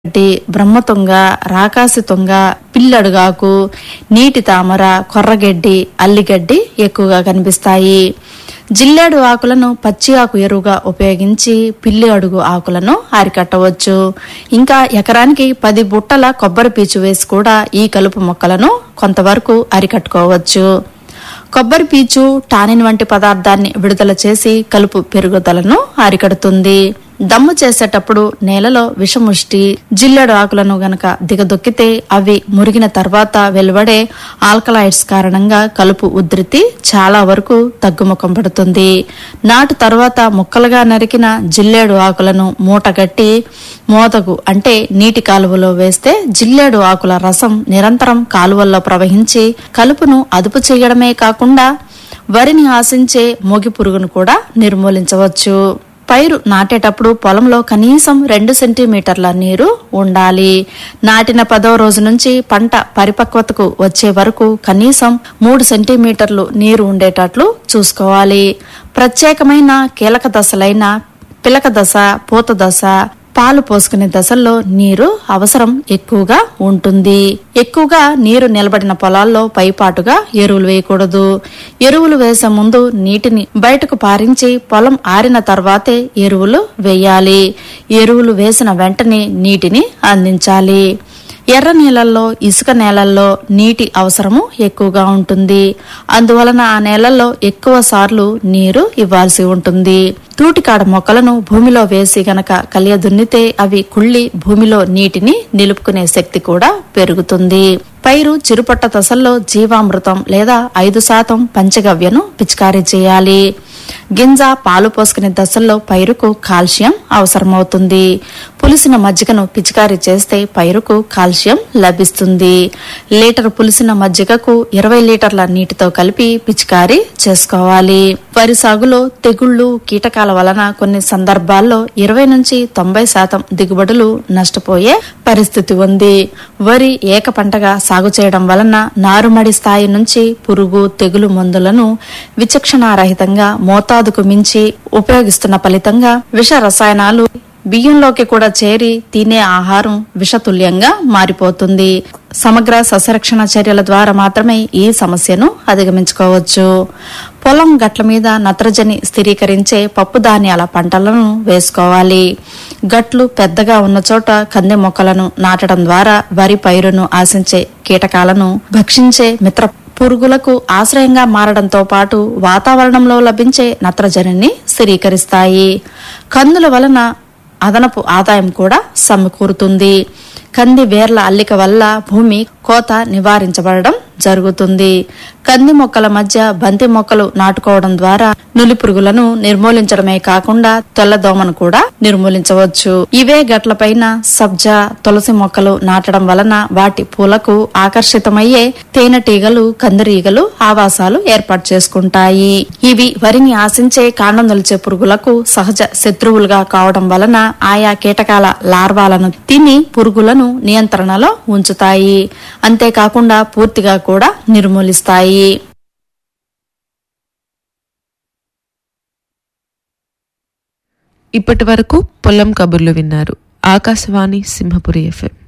గడ్డి బ్రహ్మతుంగ రాకాసి తుంగ పిల్లడుగాకు నీటి తామర కొర్రగడ్డి అల్లిగడ్డి ఎక్కువగా కనిపిస్తాయి జిల్లేడు ఆకులను పచ్చి ఆకు ఎరువుగా ఉపయోగించి పిల్లి అడుగు ఆకులను అరికట్టవచ్చు ఇంకా ఎకరానికి పది బుట్టల కొబ్బరి పీచు వేసి కూడా ఈ కలుపు మొక్కలను కొంతవరకు అరికట్టుకోవచ్చు కొబ్బరి పీచు టానిన్ వంటి పదార్థాన్ని విడుదల చేసి కలుపు పెరుగుదలను అరికడుతుంది దమ్ము చేసేటప్పుడు నేలలో విషముష్టి జిల్లెడు ఆకులను గనక దిగదొక్కితే అవి మురిగిన తర్వాత వెలువడే ఆల్కలాయిడ్స్ కారణంగా కలుపు ఉధృతి చాలా వరకు తగ్గుముఖం పడుతుంది నాటు తర్వాత ముక్కలుగా నరికిన జిల్లేడు ఆకులను మూటగట్టి మోతగు అంటే నీటి కాలువలో వేస్తే జిల్లేడు ఆకుల రసం నిరంతరం కాలువల్లో ప్రవహించి కలుపును అదుపు చేయడమే కాకుండా వరిని ఆశించే మొగి పురుగును కూడా నిర్మూలించవచ్చు పైరు నాటేటప్పుడు పొలంలో కనీసం రెండు సెంటీమీటర్ల నీరు ఉండాలి నాటిన పదో రోజు నుంచి పంట పరిపక్వతకు వచ్చే వరకు కనీసం మూడు సెంటీమీటర్లు నీరు ఉండేటట్లు చూసుకోవాలి ప్రత్యేకమైన కీలక దశలైన పిలక దశ పూత దశ పాలు పోసుకునే దశల్లో నీరు అవసరం ఎక్కువగా ఉంటుంది ఎక్కువగా నీరు నిలబడిన పొలాల్లో పైపాటుగా ఎరువులు వేయకూడదు ఎరువులు వేసే ముందు నీటిని బయటకు పారించి పొలం ఆరిన తర్వాతే ఎరువులు వేయాలి ఎరువులు వేసిన వెంటనే నీటిని అందించాలి ఎర్ర నేలల్లో ఇసుక నేలల్లో నీటి అవసరము ఎక్కువగా ఉంటుంది అందువలన ఆ నేలల్లో ఎక్కువ సార్లు నీరు ఇవ్వాల్సి ఉంటుంది తూటికాడ మొక్కలను భూమిలో వేసి గనక కలియ దున్నితే అవి కుళ్ళి భూమిలో నీటిని నిలుపుకునే శక్తి కూడా పెరుగుతుంది పైరు చిరుపట్ట దశల్లో జీవామృతం లేదా ఐదు శాతం పంచగవ్యను పిచికారీ చేయాలి గింజ పాలు పోసుకునే దశల్లో పైరుకు కాల్షియం అవసరమవుతుంది పులిసిన మజ్జిగను పిచికారీ చేస్తే పైరుకు కాల్షియం లభిస్తుంది లీటర్ పులిసిన మజ్జిగకు ఇరవై లీటర్ల నీటితో కలిపి పిచికారీ చేసుకోవాలి వరి సాగులో తెగుళ్లు కీటకాల వలన కొన్ని సందర్భాల్లో ఇరవై నుంచి తొంభై శాతం దిగుబడులు నష్టపోయే పరిస్థితి ఉంది వరి ఏక పంటగా సాగు చేయడం వలన నారుమడి స్థాయి నుంచి పురుగు తెగులు మందులను విచక్షణారహితంగా మోతాదుకు మించి ఉపయోగిస్తున్న ఫలితంగా విష రసాయనాలు బియ్యంలోకి కూడా చేరి తినే ఆహారం విషతుల్యంగా మారిపోతుంది సమగ్ర సస్యరక్షణ చర్యల ద్వారా మాత్రమే ఈ సమస్యను అధిగమించుకోవచ్చు పొలం గట్ల మీద నత్రజని స్థిరీకరించే పప్పు ధాన్యాల పంటలను వేసుకోవాలి గట్లు పెద్దగా ఉన్న చోట కంది మొక్కలను నాటడం ద్వారా వరి పైరును ఆశించే కీటకాలను భక్షించే మిత్ర పురుగులకు ఆశ్రయంగా మారడంతో పాటు వాతావరణంలో లభించే నత్రజనిని స్థిరీకరిస్తాయి కందుల వలన అదనపు ఆదాయం కూడా సమకూరుతుంది కంది వేర్ల అల్లిక వల్ల భూమి కోత నివారించబడడం జరుగుతుంది కంది మొక్కల మధ్య బంతి మొక్కలు నాటుకోవడం ద్వారా నులి పురుగులను నిర్మూలించడమే కాకుండా తెల్లదోమను కూడా నిర్మూలించవచ్చు ఇవే గట్లపైన సబ్జా తులసి మొక్కలు నాటడం వలన వాటి పూలకు ఆకర్షితమయ్యే తేనెటీగలు కందిరీగలు ఆవాసాలు ఏర్పాటు చేసుకుంటాయి ఇవి వరిని ఆశించే కాండం నిలిచే పురుగులకు సహజ శత్రువులుగా కావడం వలన ఆయా కీటకాల లార్వాలను తిని పురుగులను నియంత్రణలో ఉంచుతాయి అంతేకాకుండా పూర్తిగా కూడా నిర్మూలిస్తాయి ఇప్పటి వరకు పొలం కబుర్లు విన్నారు ఆకాశవాణి సింహపురి ఎఫ్ఎం